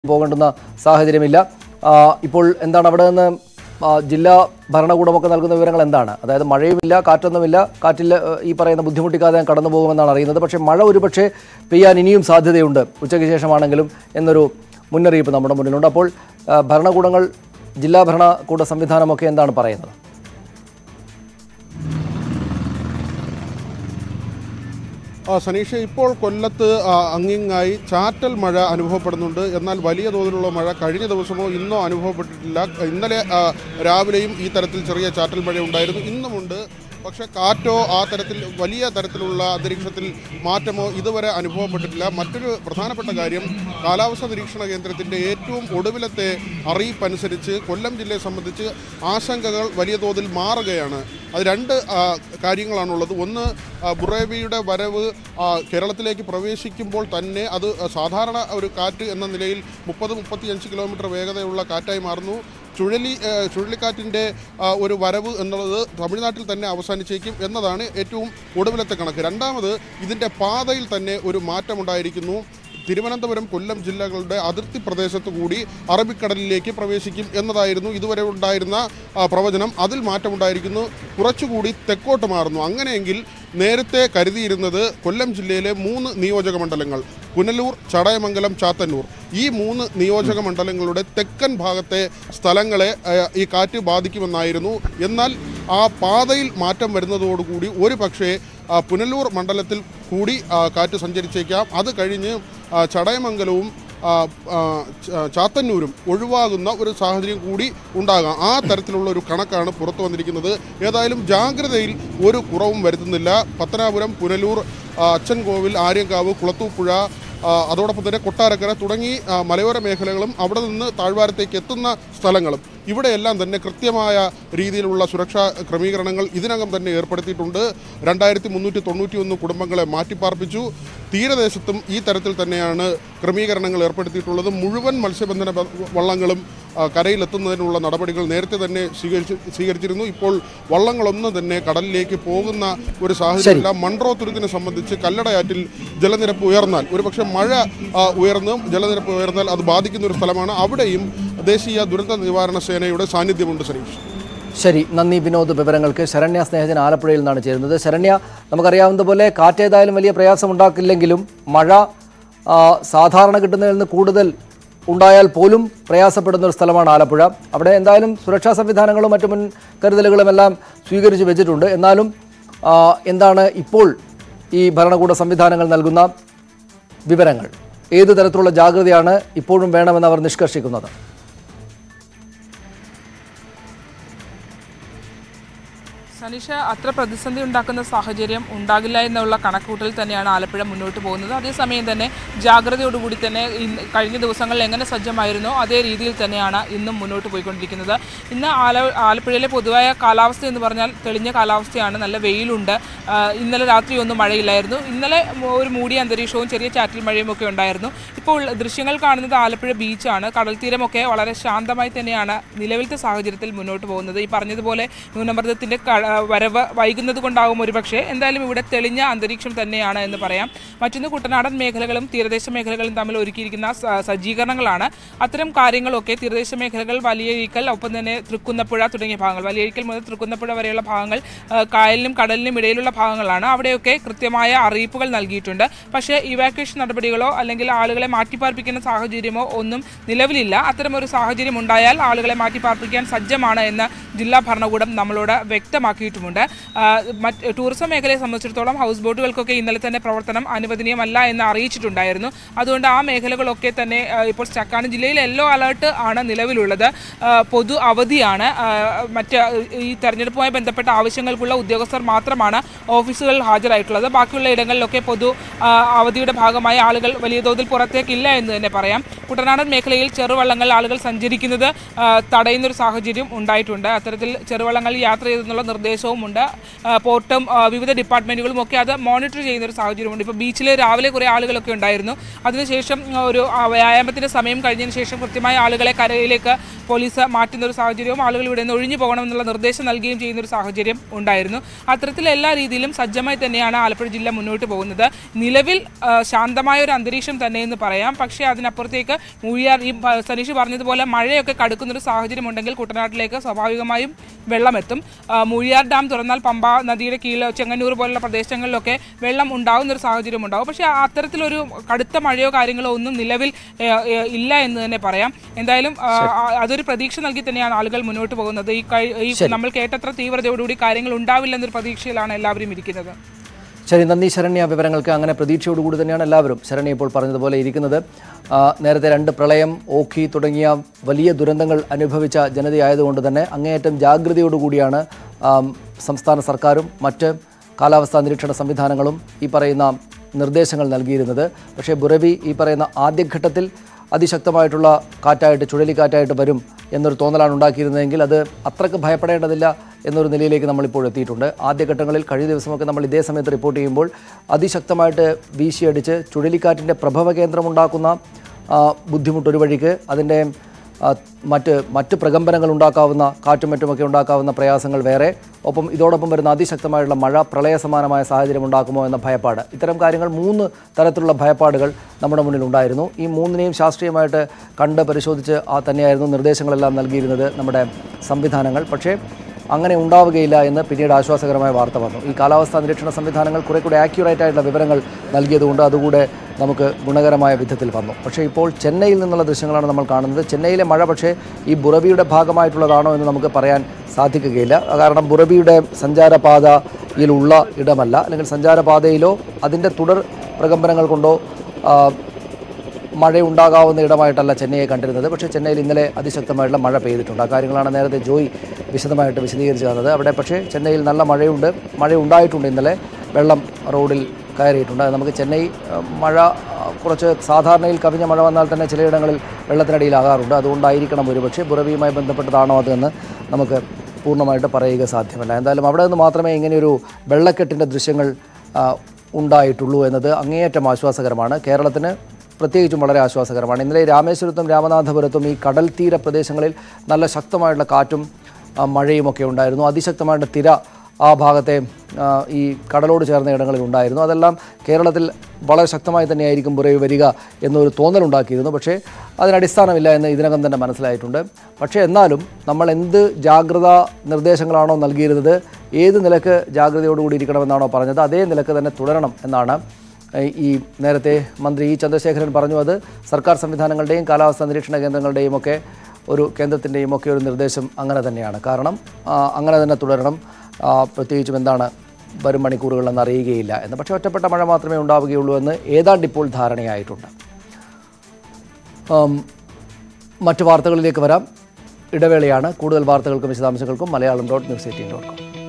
പോകേണ്ടുന്ന സാഹചര്യമില്ല ആ, ഇപ്പോൾ എന്താണ് അവിടെ നിന്ന് ആ, ജില്ലാ ഭരണകൂടമൊക്കെ നൽകുന്ന വിവരങ്ങൾ എന്താണ് അതായത് മഴയുമില്ല കാറ്റൊന്നുമില്ല കാറ്റിൽ ആ, ഈ പറയുന്ന ബുദ്ധിമുട്ടിക്കാതെ കടന്നു പോകുമെന്നാണ് അറിയുന്നത് പക്ഷേ മഴ ഒരുപക്ഷെ പെയ്യാൻ ഇനിയും സാധ്യതയുണ്ട് ഉച്ചയ്ക്ക് ശേഷമാണെങ്കിലും എന്നൊരു മുന്നറിയിപ്പ് നമ്മുടെ മുന്നിലുണ്ട് അപ്പോൾ ആ, ഭരണകൂടങ്ങൾ ജില്ലാ ഭരണകൂട സംവിധാനമൊക്കെ എന്താണ് പറയുന്നത് ആ, സനീഷ ഇപ്പോൾ കൊല്ലത്ത് ആ, അങ്ങിങ്ങായി ചാറ്റൽ മഴ അനുഭവപ്പെടുന്നുണ്ട് എന്നാൽ വലിയ തോതിലുള്ള മഴ കഴിഞ്ഞ ദിവസമോ ഇന്നോ അനുഭവപ്പെട്ടിട്ടില്ല ഇന്നലെ ആ, രാവിലെയും ഈ തരത്തിൽ ചെറിയ ചാറ്റൽ മഴ ഉണ്ടായിരുന്നു ഇന്നുമുണ്ട് പക്ഷേ കാറ്റോ ആ തരത്തിൽ വലിയ തരത്തിലുള്ള അന്തരീക്ഷത്തിൽ മാറ്റമോ ഇതുവരെ അനുഭവപ്പെട്ടിട്ടില്ല മറ്റൊരു പ്രധാനപ്പെട്ട കാര്യം കാലാവസ്ഥാ നിരീക്ഷണ കേന്ദ്രത്തിൻ്റെ ഏറ്റവും ഒടുവിലത്തെ അറിയിപ്പനുസരിച്ച് കൊല്ലം ജില്ലയെ സംബന്ധിച്ച് ആശങ്കകൾ വലിയ തോതിൽ മാറുകയാണ് അത് രണ്ട് ആ, കാര്യങ്ങളാണുള്ളത് ഒന്ന് ആ, ബുറേവിയുടെ വരവ് ആ, കേരളത്തിലേക്ക് പ്രവേശിക്കുമ്പോൾ തന്നെ അത് സാധാരണ ഒരു കാറ്റ് എന്ന നിലയിൽ മുപ്പത് മുപ്പത്തിയഞ്ച് കിലോമീറ്റർ വേഗതയുള്ള കാറ്റായി മാറുന്നു ചുഴലി ആ, ചുഴലിക്കാറ്റിൻ്റെ ആ, ഒരു വരവ് എന്നുള്ളത് തമിഴ്നാട്ടിൽ തന്നെ അവസാനിച്ചേക്കും എന്നതാണ് ഏറ്റവും ഒടുവിലത്തെ കണക്ക് രണ്ടാമത് ഇതിൻ്റെ പാതയിൽ തന്നെ ഒരു മാറ്റമുണ്ടായിരിക്കുന്നു തിരുവനന്തപുരം കൊല്ലം ജില്ലകളുടെ അതിർത്തി പ്രദേശത്ത് കൂടി അറബിക്കടലിലേക്ക് പ്രവേശിക്കും എന്നതായിരുന്നു ഇതുവരെ ഉണ്ടായിരുന്ന ആ, പ്രവചനം അതിൽ മാറ്റമുണ്ടായിരിക്കുന്നു കുറച്ചുകൂടി തെക്കോട്ട് മാറുന്നു അങ്ങനെയെങ്കിൽ നേരത്തെ കരുതിയിരുന്നത് കൊല്ലം ജില്ലയിലെ മൂന്ന് നിയോജക മണ്ഡലങ്ങൾ പുനലൂർ ചടയമംഗലം ചാത്തന്നൂർ ഈ മൂന്ന് നിയോജക മണ്ഡലങ്ങളുടെ തെക്കൻ ഭാഗത്തെ സ്ഥലങ്ങളെ ആ, ഈ കാറ്റ് ബാധിക്കുമെന്നായിരുന്നു എന്നാൽ ആ പാതയിൽ മാറ്റം വരുന്നതോടുകൂടി ഒരു പക്ഷേ ആ, പുനലൂർ മണ്ഡലത്തിൽ കൂടി ആ, കാറ്റ് സഞ്ചരിച്ചേക്കാം അത് കഴിഞ്ഞ് ആ, ചടയമംഗലവും ആ, ആ, ച- ചാത്തന്നൂരും ഒഴിവാകുന്ന ഒരു സാഹചര്യം കൂടി ഉണ്ടാകാം ആ തരത്തിലുള്ള ഒരു കണക്കാണ് പുറത്തു വന്നിരിക്കുന്നത് ഏതായാലും ജാഗ്രതയിൽ ഒരു കുറവും വരുത്തുന്നില്ല പത്തനാപുരം പുനലൂർ ആ, അച്ചൻകോവിൽ ആര്യങ്കാവ് കുളത്തൂപ്പുഴ ആ, അതോടൊപ്പം തന്നെ കൊട്ടാരക്കര തുടങ്ങി ആ, മലയോര മേഖലകളും അവിടെ നിന്ന് താഴ്വാരത്തേക്ക് എത്തുന്ന സ്ഥലങ്ങളും ഇവിടെയെല്ലാം തന്നെ കൃത്യമായ രീതിയിലുള്ള സുരക്ഷാ ക്രമീകരണങ്ങൾ ഇതിനകം തന്നെ ഏർപ്പെടുത്തിയിട്ടുണ്ട് രണ്ടായിരത്തി മുന്നൂറ്റി തൊണ്ണൂറ്റി ഒന്ന് കുടുംബങ്ങളെ മാറ്റിപ്പാർപ്പിച്ചു തീരദേശത്തും ഈ തരത്തിൽ തന്നെയാണ് ക്രമീകരണങ്ങൾ ഏർപ്പെടുത്തിയിട്ടുള്ളത് മുഴുവൻ മത്സ്യബന്ധന ബ- വള്ളങ്ങളും ആ, കരയിലെത്തുന്നതിനുള്ള നടപടികൾ നേരത്തെ തന്നെ സ്വീകരിച്ച് സ്വീകരിച്ചിരുന്നു ഇപ്പോൾ വള്ളങ്ങളൊന്നും തന്നെ കടലിലേക്ക് പോകുന്ന ഒരു സാഹചര്യമില്ല മൺട്രോ തുരുത്തിനെ സംബന്ധിച്ച് കല്ലടയാറ്റിൽ ജലനിരപ്പ് ഉയർന്നാൽ ഒരുപക്ഷെ മഴ ആ, ഉയർന്നും ജലനിരപ്പ് ഉയർന്നാൽ അത് ബാധിക്കുന്ന ഒരു സ്ഥലമാണ് അവിടെയും ദേശീയ ദുരന്ത നിവാരണ സേനയുടെ സാന്നിധ്യമുണ്ട് സനീഷ് ശരി നന്ദി വിനോദ് വിവരങ്ങൾക്ക് ശരണ്യ സ്നേഹജൻ ആലപ്പുഴയിൽ നിന്നാണ് ചേരുന്നത് ശരണ്യ നമുക്കറിയാവുന്ന പോലെ കാറ്റേതായാലും വലിയ പ്രയാസമുണ്ടാക്കില്ലെങ്കിലും മഴ ആ, സാധാരണ കിട്ടുന്നതിൽ നിന്ന് കൂടുതൽ ഉണ്ടായാൽ പോലും പ്രയാസപ്പെടുന്ന ഒരു സ്ഥലമാണ് ആലപ്പുഴ അവിടെ എന്തായാലും സുരക്ഷാ സംവിധാനങ്ങളും മറ്റു മുൻകരുതലുകളും എല്ലാം സ്വീകരിച്ച് വെച്ചിട്ടുണ്ട് എന്നാലും ആ, എന്താണ് ഇപ്പോൾ ഈ ഭരണകൂട സംവിധാനങ്ങൾ നൽകുന്ന വിവരങ്ങൾ ഏത് തരത്തിലുള്ള ജാഗ്രതയാണ് ഇപ്പോഴും വേണമെന്ന് അവർ നിഷ്കർഷിക്കുന്നത് സനീഷ അത്ര പ്രതിസന്ധി ഉണ്ടാക്കുന്ന സാഹചര്യം ഉണ്ടാകില്ല എന്നുള്ള കണക്കൂട്ടൽ തന്നെയാണ് ആലപ്പുഴ മുന്നോട്ട് പോകുന്നത് അതേസമയം തന്നെ ജാഗ്രതയോടുകൂടി തന്നെ ഇന്ന് കഴിഞ്ഞ ദിവസങ്ങളിൽ എങ്ങനെ സജ്ജമായിരുന്നോ അതേ രീതിയിൽ തന്നെയാണ് ഇന്നും മുന്നോട്ട് പോയിക്കൊണ്ടിരിക്കുന്നത് ഇന്ന് ആല ആലപ്പുഴയിലെ പൊതുവായ കാലാവസ്ഥ എന്ന് പറഞ്ഞാൽ തെളിഞ്ഞ കാലാവസ്ഥയാണ് നല്ല വെയിലുണ്ട് ആ, ഇന്നലെ രാത്രിയൊന്നും മഴയില്ലായിരുന്നു ഇന്നലെ മ- ഒരു മൂടിയ അന്തരീക്ഷവും ചെറിയ ചാറ്റൽ മഴയും ഒക്കെ ഉണ്ടായിരുന്നു ഇപ്പോൾ ദൃശ്യങ്ങൾ കാണുന്നത് ആലപ്പുഴ ബീച്ചാണ് കടൽ തീരമൊക്കെ വളരെ ശാന്തമായി തന്നെയാണ് നിലവിലത്തെ സാഹചര്യത്തിൽ മുന്നോട്ട് പോകുന്നത് ഈ പറഞ്ഞതുപോലെ ന്യൂനമർദ്ദത്തിന്റെ ക- ആ, വരവ് വൈകുന്നത് കൊണ്ടാകും ഒരുപക്ഷെ എന്തായാലും ഇവിടെ തെളിഞ്ഞ അന്തരീക്ഷം തന്നെയാണ് എന്ന് പറയാം മറ്റൊന്ന് കുട്ടനാടൻ മേഖലകളും തീരദേശ മേഖലകളും തമ്മിൽ ഒരുക്കിയിരിക്കുന്ന സ- സജ്ജീകരണങ്ങളാണ് അത്തരം കാര്യങ്ങളൊക്കെ തീരദേശ മേഖലകൾ വലിയഴിക്കൽ ഒപ്പം തന്നെ തൃക്കുന്നപ്പുഴ തുടങ്ങിയ ഭാഗങ്ങൾ വലിയഴിക്കൽ മുതൽ തൃക്കുന്നപ്പുഴ വരെയുള്ള ഭാഗങ്ങൾ ആ, കായലിനും കടലിനും ഇടയിലുള്ള ഭാഗങ്ങളാണ് അവിടെയൊക്കെ കൃത്യമായ അറിയിപ്പുകൾ നൽകിയിട്ടുണ്ട് പക്ഷേ ഇവാക്വേഷൻ നടപടികളോ അല്ലെങ്കിൽ ആളുകളെ മാറ്റിപ്പാർപ്പിക്കുന്ന സാഹചര്യമോ ഒന്നും നിലവിലില്ല അത്തരമൊരു സാഹചര്യം ഉണ്ടായാൽ ആളുകളെ മാറ്റിപ്പാർപ്പിക്കാൻ സജ്ജമാണ് എന്ന് ജില്ലാ ഭരണകൂടം നമ്മളോട് വ്യക്തമാക്കിയിട്ടുമുണ്ട് ആ, മറ്റ് ടൂറിസം മേഖലയെ സംബന്ധിച്ചിടത്തോളം ഹൗസ് ബോട്ടുകൾക്കൊക്കെ ഇന്നലെ തന്നെ പ്രവർത്തനം അനുവദനീയമല്ല എന്ന് അറിയിച്ചിട്ടുണ്ടായിരുന്നു അതുകൊണ്ട് ആ മേഖലകളൊക്കെ തന്നെ ആ, ഇപ്പോൾ സ്റ്റക്കാണ് ജില്ലയിൽ യെല്ലോ അലേർട്ട് ആണ് നിലവിലുള്ളത് ആ, പൊതു അവധിയാണ് ആ, മറ്റ് ഈ തെരഞ്ഞെടുപ്പുമായി ബന്ധപ്പെട്ട ആവശ്യങ്ങൾക്കുള്ള ഉദ്യോഗസ്ഥർ മാത്രമാണ് ഓഫീസുകളിൽ ഹാജരായിട്ടുള്ളത് ബാക്കിയുള്ള ഇടങ്ങളിലൊക്കെ പൊതു ആ, അവധിയുടെ ഭാഗമായി ആളുകൾ വലിയ തോതിൽ പുറത്തേക്കില്ല എന്ന് തന്നെ പറയാം കുട്ടനാടൻ മേഖലയിൽ ചെറുവള്ളങ്ങൾ ആളുകൾ സഞ്ചരിക്കുന്നത് ആ, തടയുന്നൊരു സാഹചര്യം ഉണ്ടായിട്ടുണ്ട് അത്തരത്തിൽ ചെറുവള്ളങ്ങളിൽ യാത്ര ചെയ്തെന്നുള്ള നിർദ്ദേശം നിർദ്ദേശവുമുണ്ട് ആ, പോർട്ടും ആ, വിവിധ ഡിപ്പാർട്ട്മെൻറ്റുകളും ഒക്കെ അത് മോണിറ്റർ ചെയ്യുന്ന ഒരു സാഹചര്യമുണ്ട് ഇപ്പോൾ ബീച്ചിൽ രാവിലെ കുറേ ആളുകളൊക്കെ ഉണ്ടായിരുന്നു അതിനുശേഷം ആ, ഒരു ആ, വ്യായാമത്തിൻ്റെ സമയം കഴിഞ്ഞതിന് ശേഷം കൃത്യമായ ആളുകളെ കരയിലേക്ക് പോലീസ് മാറ്റുന്ന ഒരു സാഹചര്യവും ആളുകൾ ഇവിടെ നിന്ന് ഒഴിഞ്ഞു പോകണമെന്നുള്ള നിർദ്ദേശം നൽകുകയും ചെയ്യുന്ന ഒരു സാഹചര്യം ഉണ്ടായിരുന്നു അത്തരത്തിൽ എല്ലാ രീതിയിലും സജ്ജമായി തന്നെയാണ് ആലപ്പുഴ ജില്ല മുന്നോട്ട് പോകുന്നത് നിലവിൽ ആ, ശാന്തമായ ഒരു അന്തരീക്ഷം തന്നെ എന്ന് പറയാം പക്ഷേ അതിനപ്പുറത്തേക്ക് മൂഴിയാർ ഈ പ- സനീഷ് പറഞ്ഞതുപോലെ മഴയൊക്കെ കടുക്കുന്നൊരു സാഹചര്യം ഉണ്ടെങ്കിൽ കുട്ടനാട്ടിലേക്ക് സ്വാഭാവികമായും വെള്ളമെത്തും ആ, മൂഴിയാർ ഡാം തുറന്നാൽ പമ്പ നദിയുടെ കീഴിൽ ചെങ്ങന്നൂർ പോലുള്ള പ്രദേശങ്ങളിലൊക്കെ വെള്ളം ഉണ്ടാകുന്ന ഒരു സാഹചര്യം ഉണ്ടാവും പക്ഷേ അത്തരത്തിലൊരു കടുത്ത മഴയോ കാര്യങ്ങളോ ഒന്നും നിലവിൽ ഏ, ഏ, ഇല്ല എന്ന് തന്നെ പറയാം എന്തായാലും ആ, ആ, അതൊരു പ്രതീക്ഷ നൽകി തന്നെയാണ് ആളുകൾ മുന്നോട്ട് പോകുന്നത് ഈ കഴി- ഈ നമ്മൾ കേട്ടത്ര തീവ്രതയോടുകൂടി കാര്യങ്ങൾ ഉണ്ടാവില്ലെന്നൊരു പ്രതീക്ഷയിലാണ് എല്ലാവരും ഇരിക്കുന്നത് ശരി നന്ദി ശരണ്യ വിവരങ്ങൾക്ക് അങ്ങനെ പ്രതീക്ഷയോടുകൂടി തന്നെയാണ് എല്ലാവരും ശരണ്യ ഇപ്പോൾ പറഞ്ഞതുപോലെ ഇരിക്കുന്നത് ആ, നേരത്തെ രണ്ട് പ്രളയം ഓഖി തുടങ്ങിയ വലിയ ദുരന്തങ്ങൾ അനുഭവിച്ച ജനതയായതുകൊണ്ട് തന്നെ അങ്ങേയറ്റം ജാഗ്രതയോടുകൂടിയാണ് ആം, സംസ്ഥാന സർക്കാരും മറ്റ് കാലാവസ്ഥാ നിരീക്ഷണ സംവിധാനങ്ങളും ഈ പറയുന്ന നിർദ്ദേശങ്ങൾ നൽകിയിരുന്നത് പക്ഷേ ബുറവി ഈ പറയുന്ന ആദ്യഘട്ടത്തിൽ അതിശക്തമായിട്ടുള്ള കാറ്റായിട്ട് ചുഴലിക്കാറ്റായിട്ട് വരും എന്നൊരു തോന്നലാണ് ഉണ്ടാക്കിയിരുന്നതെങ്കിൽ അത് അത്രക്ക് ഭയപ്പെടേണ്ടതില്ല എന്നൊരു നിലയിലേക്ക് നമ്മളിപ്പോൾ എത്തിയിട്ടുണ്ട് ആദ്യഘട്ടങ്ങളിൽ കഴിഞ്ഞ ദിവസമൊക്കെ നമ്മൾ ഇതേ സമയത്ത് റിപ്പോർട്ട് ചെയ്യുമ്പോൾ അതിശക്തമായിട്ട് വീശിയടിച്ച് ചുഴലിക്കാറ്റിൻ്റെ പ്രഭവ കേന്ദ്രമുണ്ടാക്കുന്ന ആ, ബുദ്ധിമുട്ട് ഒരു വഴിക്ക് അതിൻ്റെ ആ, മറ്റ് മറ്റ് പ്രകമ്പനങ്ങൾ ഉണ്ടാക്കാവുന്ന കാറ്റും മറ്റുമൊക്കെ ഉണ്ടാക്കാവുന്ന പ്രയാസങ്ങൾ വേറെ ഒപ്പം ഇതോടൊപ്പം വരുന്ന അതിശക്തമായിട്ടുള്ള മഴ പ്രളയ സമാനമായ സാഹചര്യം ഉണ്ടാക്കുമോ എന്ന ഭയപ്പാട് ഇത്തരം കാര്യങ്ങൾ മൂന്ന് തരത്തിലുള്ള ഭയപ്പാടുകൾ നമ്മുടെ മുന്നിൽ ഉണ്ടായിരുന്നു ഈ മൂന്നിനെയും ശാസ്ത്രീയമായിട്ട് കണ്ട് പരിശോധിച്ച് ആ തന്നെയായിരുന്നു നിർദ്ദേശങ്ങളെല്ലാം നൽകിയിരുന്നത് നമ്മുടെ സംവിധാനങ്ങൾ പക്ഷേ അങ്ങനെ ഉണ്ടാവുകയില്ല എന്ന് പിന്നീട് ആശ്വാസകരമായ വാർത്ത വന്നു ഈ കാലാവസ്ഥാ നിരീക്ഷണ സംവിധാനങ്ങൾ കുറെ കൂടെ ആക്യുറേറ്റ് ആയിട്ടുള്ള വിവരങ്ങൾ നൽകിയതുകൊണ്ട് അതുകൂടെ നമുക്ക് ഗുണകരമായ വിധത്തിൽ വന്നു പക്ഷേ ഇപ്പോൾ ചെന്നൈയിൽ നിന്നുള്ള ദൃശ്യങ്ങളാണ് നമ്മൾ കാണുന്നത് ചെന്നൈയിലെ മഴ പക്ഷേ ഈ ബുറബിയുടെ ഭാഗമായിട്ടുള്ളതാണോ എന്ന് നമുക്ക് പറയാൻ സാധിക്കുകയില്ല കാരണം ബുറബിയുടെ സഞ്ചാരപാതയിലുള്ള ഇടമല്ല അല്ലെങ്കിൽ സഞ്ചാരപാതയിലോ അതിൻ്റെ തുടർ പ്രകമ്പനങ്ങൾ കൊണ്ടോ ആ, മഴ ഉണ്ടാകാവുന്ന ഇടമായിട്ടല്ല ചെന്നൈയെ കണ്ടിരുന്നത് പക്ഷേ ചെന്നൈയിൽ ഇന്നലെ അതിശക്തമായിട്ടുള്ള മഴ പെയ്തിട്ടുണ്ട് ആ കാര്യങ്ങളാണ് നേരത്തെ ജോയി വിശദമായിട്ട് വിശദീകരിച്ച് തന്നത് അവിടെ പക്ഷേ ചെന്നൈയിൽ നല്ല മഴയുണ്ട് മഴ ഉണ്ടായിട്ടുണ്ട് ഇന്നലെ വെള്ളം റോഡിൽ കയറിയിട്ടുണ്ട് അത് നമുക്ക് ചെന്നൈ ആ, മഴ ആ, കുറച്ച് സാധാരണയിൽ കവിഞ്ഞ മഴ വന്നാൽ തന്നെ ചിലയിടങ്ങളിൽ വെള്ളത്തിനടിയിലാകാറുണ്ട് അതുകൊണ്ടായിരിക്കണം ഒരുപക്ഷെ ബുറവിയുമായി ബന്ധപ്പെട്ടതാണോ അതെന്ന് നമുക്ക് പൂർണ്ണമായിട്ട് പറയുക സാധ്യമല്ല എന്തായാലും അവിടെ നിന്ന് മാത്രമേ ഇങ്ങനെയൊരു വെള്ളക്കെട്ടിൻ്റെ ദൃശ്യങ്ങൾ ആ, ഉണ്ടായിട്ടുള്ളൂ എന്നത് അങ്ങേയറ്റം ആശ്വാസകരമാണ് കേരളത്തിന് പ്രത്യേകിച്ചും വളരെ ആശ്വാസകരമാണ് ഇന്നലെ രാമേശ്വരത്തും രാമനാഥപുരത്തും ഈ കടൽ തീര പ്രദേശങ്ങളിൽ നല്ല ശക്തമായിട്ടുള്ള കാറ്റും ആ, മഴയും ഒക്കെ ഉണ്ടായിരുന്നു അതിശക്തമായിട്ട് തിര ആ ഭാഗത്തെ ആ, ഈ കടലോട് ചേർന്ന ഇടങ്ങളിൽ ഉണ്ടായിരുന്നു അതെല്ലാം കേരളത്തിൽ വളരെ ശക്തമായി തന്നെയായിരിക്കും ബുറവി വരിക എന്നൊരു തോന്നലുണ്ടാക്കിയിരുന്നു പക്ഷേ അതിനടിസ്ഥാനമില്ല എന്ന് ഇതിനകം തന്നെ മനസ്സിലായിട്ടുണ്ട് പക്ഷേ എന്നാലും നമ്മൾ എന്ത് ജാഗ്രതാ നിർദ്ദേശങ്ങളാണോ നൽകിയിരുന്നത് ഏത് നിലക്ക് ജാഗ്രതയോടുകൂടി ഇരിക്കണമെന്നാണോ പറഞ്ഞത് അതേ നിലക്ക് തന്നെ തുടരണം എന്നാണ് ഏഹ് ഈ നേരത്തെ മന്ത്രി ഇ ചന്ദ്രശേഖരൻ പറഞ്ഞു അത് സർക്കാർ സംവിധാനങ്ങളുടെയും കാലാവസ്ഥാ നിരീക്ഷണ കേന്ദ്രങ്ങളുടെയും ഒക്കെ ഒരു കേന്ദ്രത്തിൻ്റെയും ഒക്കെ ഒരു നിർദ്ദേശം അങ്ങനെ തന്നെയാണ് കാരണം ആ, അങ്ങനെ തന്നെ തുടരണം ആ, പ്രത്യേകിച്ചും എന്താണ് വരും മണിക്കൂറുകളെന്ന് അറിയുകയില്ല എന്ന് പക്ഷേ ഒറ്റപ്പെട്ട മഴ മാത്രമേ ഉണ്ടാവുകയുള്ളൂ എന്ന് ഏതാണ്ട് ഇപ്പോൾ ധാരണയായിട്ടുണ്ട് ആം, മറ്റു വാർത്തകളിലേക്ക് വരാം ഇടവേളയാണ് കൂടുതൽ വാർത്തകൾക്കും വിശദാംശങ്ങൾക്കും Malayalam dot news eighteen dot com